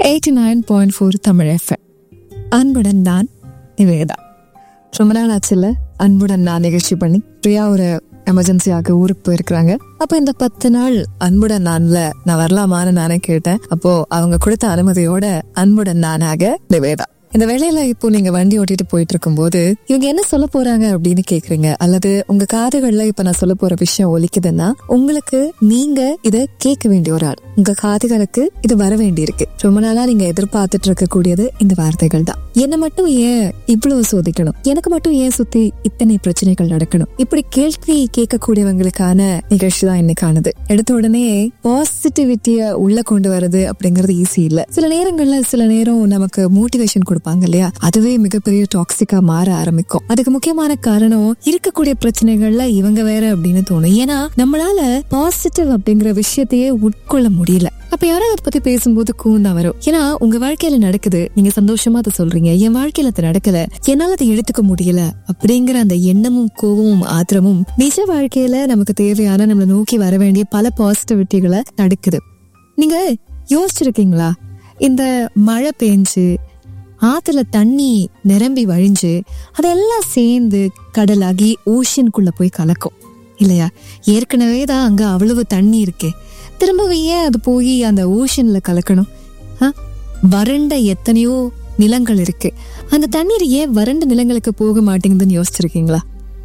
Eighty nine point four Tamil FM அன்புடன் நான் நிவேதா ரொம்ப நாள் ஆச்சுல அன்புடன் நான் நிகழ்ச்சி பண்ணி பிரியா ஒரு எமர்ஜென்சியாக ஊருக்கு போயிருக்கிறாங்க அப்போ இந்த பத்து நாள் அன்புடன் நான்ல நான் வரலாமான்னு நானே கேட்டேன் அப்போ அவங்க கொடுத்த அனுமதியோட அன்புடன் நானாக நிவேதா இந்த வேலையில இப்போ நீங்க வண்டி ஓட்டிட்டு போயிட்டு இருக்கும்போது இவங்க என்ன சொல்ல போறாங்க அப்படின்னு கேக்குறீங்க அல்லது உங்க காதுகள்ல இப்ப நான் சொல்ல போற விஷயம் ஒலிக்குதுன்னா உங்களுக்கு நீங்க இத கேட்க வேண்டிய ஒரு ஆள் உங்க காதுகளுக்கு இது வர வேண்டி இருக்கு ரொம்ப நாளா நீங்க எதிர்பார்த்துட்டு இருக்கக்கூடியது இந்த வார்த்தைகள் தான் என்ன மட்டும் ஏன் இவ்வளவு சோதிக்கணும் எனக்கு மட்டும் ஏன் சுத்தி இத்தனை பிரச்சனைகள் நடக்கணும் இப்படி கேள்வி கேட்கக்கூடியவங்களுக்கான நிகழ்ச்சி தான் இன்னைக்கானது எடுத்த உடனே பாசிட்டிவிட்டிய உள்ள கொண்டு வர்றது அப்படிங்கறது ஈஸி இல்ல சில நேரங்கள்ல சில நேரம் நமக்கு மோட்டிவேஷன் கொடுப்பாங்க இல்லையா அதுவே மிகப்பெரிய டாக்ஸிக்கா மாற ஆரம்பிக்கும் அதுக்கு முக்கியமான காரணம் இருக்கக்கூடிய பிரச்சனைகள்ல இவங்க வேற அப்படின்னு தோணும் ஏன்னா நம்மளால பாசிட்டிவ் அப்படிங்கிற விஷயத்தையே உட்கொள்ள முடியல அப்ப யாராவது அதை பத்தி பேசும்போது கூந்தா வரும் ஏன்னா உங்க வாழ்க்கையில நடக்குது நீங்க சந்தோஷமா அதை சொல்றீங்க என் வாழ்க்கையில அது நடக்கல என்னால அதை எடுத்துக்க முடியல அப்படிங்கிற அந்த எண்ணமும் கோபமும் ஆத்திரமும் நிஜ வாழ்க்கையில நமக்கு தேவையான நம்மளை நோக்கி வர வேண்டிய பல பாசிட்டிவிட்டிகளை தடுக்குது நீங்க யோசிச்சிருக்கீங்களா இந்த மழை பெஞ்சு ஆத்துல தண்ணி நிரம்பி வழிஞ்சு அதெல்லாம் சேர்ந்து கடலாகி ஓஷனுக்குள்ள போய் கலக்கும் இல்லையா ஏற்கனவே தான் அங்க அவ்வளவு தண்ணி இருக்கே திரும்பவும் ஏன் அது போய் அந்த ஓஷன்ல கலக்கணும் ஆ? வறண்ட எத்தனையோ நிலங்கள் இருக்கு அந்த தண்ணீர் ஏன் வறண்ட நிலங்களுக்கு போக மாட்டேங்குதுன்னு யோசிச்சிருக்கீங்களா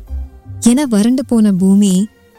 ஏன்னா வறண்டு போன பூமி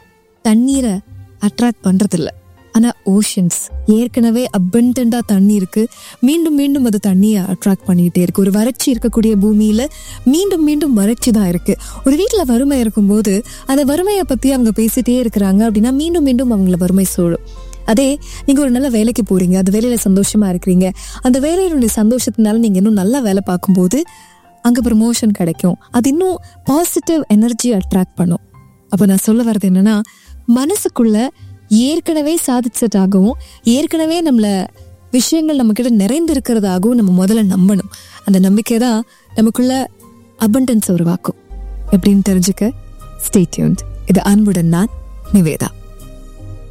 தண்ணீரை அட்ராக்ட் பண்றதில்ல ஆனா ஓஷன்ஸ் ஏற்கனவே அபண்டண்டா தண்ணி இருக்கு மீண்டும் மீண்டும் அது தண்ணியை அட்ராக்ட் பண்ணிட்டே இருக்கு ஒரு வறட்சி இருக்கக்கூடிய பூமியில மீண்டும் மீண்டும் வறட்சி தான் இருக்கு ஒரு வீட்டுல வறுமை இருக்கும்போது அந்த வறுமையை பத்தி அவங்க பேசிட்டே இருக்கிறாங்க அப்படின்னா மீண்டும் மீண்டும் அவங்கள வறுமை சூழும் அதே நீங்க ஒரு நல்ல வேலைக்கு போறீங்க அந்த வேலையில சந்தோஷமா இருக்கிறீங்க அந்த வேலையினுடைய சந்தோஷத்தினால நீங்க இன்னும் நல்லா வேலை பார்க்கும்போது அங்க ப்ரமோஷன் கிடைக்கும் அது இன்னும் பாசிட்டிவ் எனர்ஜி அட்ராக்ட் பண்ணும் அப்போ நான் சொல்ல வர்றது என்னன்னா மனசுக்குள்ள ஏற்கனவே சாதிச்சதாகவும் ஏற்கனவே நம்மள விஷயங்கள் நம்ம கிட்ட நிறைந்து இருக்கிறதாகவும் நம்ம முதல்ல நம்பணும் அந்த நம்பிக்கை தான் நமக்குள்ள அபண்டன்ஸ் உருவாக்கும் எப்படின்னு தெரிஞ்சுக்க ஸ்டே டியூன்ட் இது அன்புடன் நான் நிவேதா